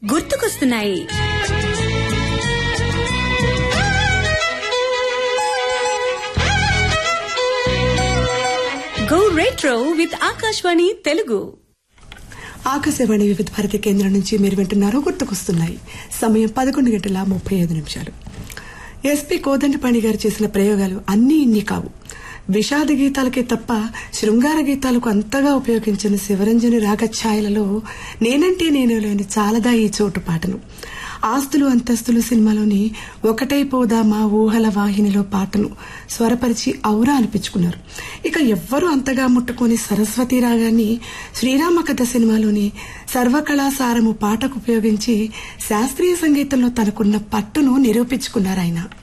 గుర్తుకొస్తున్నాయి go retro with Akashvani Telugu Akashvani Vividh Bharati కేంద్రం నుంచి మీరు వింటున్నారు గుర్తుకొస్తున్నాయి సమయం పదకొండు గంటల ముప్పై ఐదు నిమిషాలు ఎస్పీ కోదండపాణి గారు చేసిన ప్రయోగాలు అన్నీ ఇన్ని కావు విషాద గీతాలకే తప్ప శృంగార గీతాలకు అంతగా ఉపయోగించిన శివరంజని రాగఛాయలలో నేనంటే నేను లేని చాలదా ఈ చోటు పాటను ఆస్తులు అంతస్తులు సినిమాలోని ఒకటైపోదా మా ఊహల వాహినిలో పాటను స్వరపరిచి ఔరా అనిపించుకున్నారు ఇక ఎవ్వరూ అంతగా ముట్టుకొని సరస్వతి రాగాన్ని శ్రీరామ కథ సినిమాలోని సర్వకళాసారము పాటకు ఉపయోగించి శాస్త్రీయ సంగీతంలో తనకున్న పట్టును నిరూపించుకున్నారు ఆయన